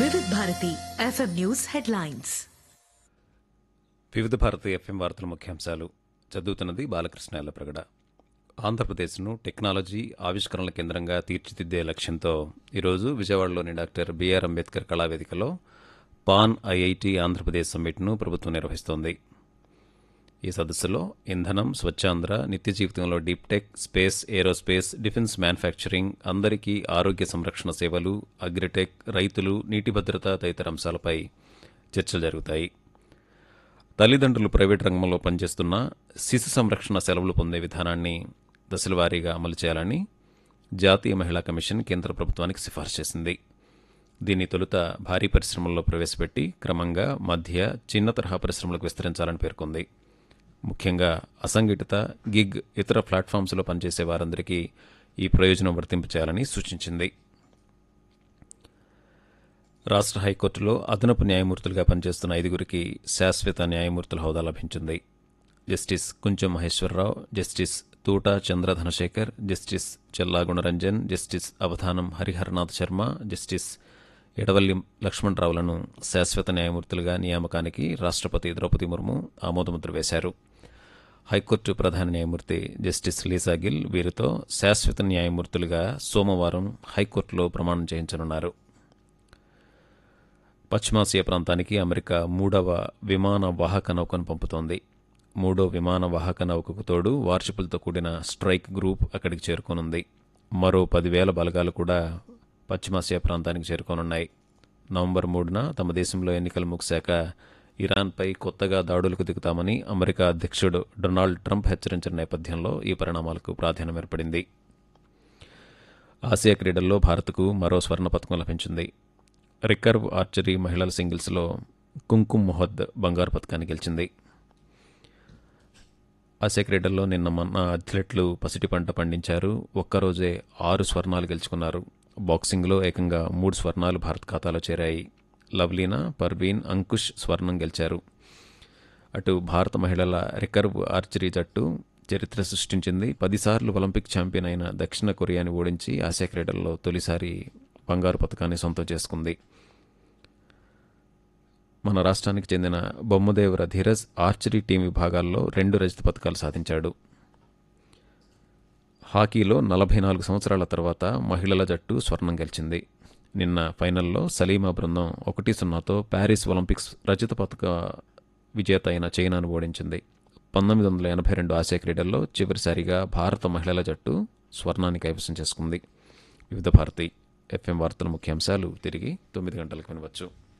వివిధ Bharati FM news headlines వివిధ Bharati FM వార్తల ముఖ్యాంశాలు చదువుతున్నది బాలకృష్ణ ఎల్లప్రగడ ఆంధ్రప్రదేశ్ను టెక్నాలజీ ఆవిష్కరణల కేంద్రంగా తీర్చిదిద్దే లక్ష్యంతో ఈరోజు విజయవాడలోని డాక్టర్ బిఆర్ అంబేద్కర్ కళావేదికలో పాన్ ఐఐటి ఆంధ్రప్రదేశ్ సమ్మిట్ను ప్రభుత్వం నిర్వహిస్తోంది ఈ సదస్సులో ఇంధనం స్వచ్ఛాంధ్ర నిత్య జీవితంలో deep tech space aerospace defence manufacturing అందరికీ ఆరోగ్య సంరక్షణ సేవలు అగ్రిటెక్ రైతులు నీటి భద్రత తదితర అంశాలపై చర్చలు జరుగుతాయి తల్లిదండ్రులు ప్రైవేట్ రంగంలో పనిచేస్తున్న శిశు సంరక్షణ సెలవులు పొందే విధానాన్ని దశలవారీగా అమలు చేయాలని జాతీయ మహిళా కమిషన్ కేంద్ర ప్రభుత్వానికి సిఫార్సు చేసింది దీన్ని తొలుత భారీ పరిశ్రమల్లో ప్రవేశపెట్టి క్రమంగా మధ్య చిన్న తరహా పరిశ్రమలకు విస్తరించాలని పేర్కొంది ముఖ్యంగా అసంఘటిత గిగ్ ఇతర ప్లాట్ఫామ్స్లో పనిచేసే వారందరికీ ఈ ప్రయోజనం వర్తింపచేయాలని సూచించింది రాష్ట్ర హైకోర్టులో అదనపు న్యాయమూర్తులుగా పనిచేస్తున్న ఐదుగురికి శాశ్వత న్యాయమూర్తుల హోదా లభించింది justice Kuncham Maheswara Rao justice Thuta Chandra Dhanasekhar justice Challa Gunaranjan justice Avadhanam Harihara Nath Sharma justice Edavalli లక్ష్మణరావులను శాశ్వత న్యాయమూర్తులుగా నియామకానికి రాష్ట్రపతి ద్రౌపది ముర్ము ఆమోదముద్ర వేశారు హైకోర్టు ప్రధాన న్యాయమూర్తి జస్టిస్ లీసా గిల్ వీరితో శాశ్వత న్యాయమూర్తులుగా సోమవారం హైకోర్టులో ప్రమాణం చేయించనున్నారు పశ్చిమాసియా ప్రాంతానికి అమెరికా మూడవ విమాన వాహక నౌకను పంపుతోంది మూడో విమాన వాహక నౌకకు తోడు వార్షిపులతో కూడిన స్ట్రైక్ గ్రూప్ అక్కడికి చేరుకోనుంది మరో పదివేల బలగాలు కూడా పశ్చిమాసియా ప్రాంతానికి చేరుకోనున్నాయి నవంబర్ మూడున తమ దేశంలో ఎన్నికలు ముగిశాక ఇరాన్పై కొత్తగా దాడులకు దిగుతామని అమెరికా అధ్యక్షుడు డొనాల్డ్ ట్రంప్ హెచ్చరించిన నేపథ్యంలో ఈ పరిణామాలకు ప్రాధాన్యం ఏర్పడింది ఆసియా క్రీడల్లో భారత్కు మరో స్వర్ణ పథకం లభించింది రికర్వ్ ఆర్చరీ మహిళల సింగిల్స్లో కుంకుమ్ మొహద్ బంగారు పథకాన్ని గెలిచింది ఆసియా క్రీడల్లో నిన్న మన అథ్లెట్లు పసిటి పంట పండించారు ఒక్కరోజే ఆరు స్వర్ణాలు గెలుచుకున్నారు బాక్సింగ్లో ఏకంగా మూడు స్వర్ణాలు భారత్ ఖాతాలో చేరాయి లవ్లీనా పర్వీన్ అంకుష్ స్వర్ణం గెలిచారు అటు భారత మహిళల రికర్వ్ ఆర్చరీ జట్టు చరిత్ర సృష్టించింది పదిసార్లు ఒలింపిక్ ఛాంపియన్ అయిన దక్షిణ కొరియాని ఓడించి ఆసియా క్రీడల్లో తొలిసారి బంగారు పథకాన్ని సొంతం చేసుకుంది మన రాష్ట్రానికి చెందిన బొమ్మదేవర ధీరజ్ ఆర్చరీ టీం విభాగాల్లో రెండు రజత పథకాలు సాధించాడు హాకీలో నలభై నాలుగు సంవత్సరాల తర్వాత మహిళల జట్టు స్వర్ణం గెలిచింది నిన్న ఫైనల్లో సలీమా బృందం ఒకటి సున్నాతో ప్యారిస్ ఒలింపిక్స్ రజత పథక విజేత అయిన చైనాను ఓడించింది పంతొమ్మిది వందల ఎనభై రెండు ఆసియా క్రీడల్లో చివరిసారిగా భారత మహిళల జట్టు స్వర్ణాన్ని కైవసం చేసుకుంది వివిధ భారతి ఎఫ్ఎం వార్తల ముఖ్యాంశాలు తిరిగి తొమ్మిది గంటలకు వినవచ్చు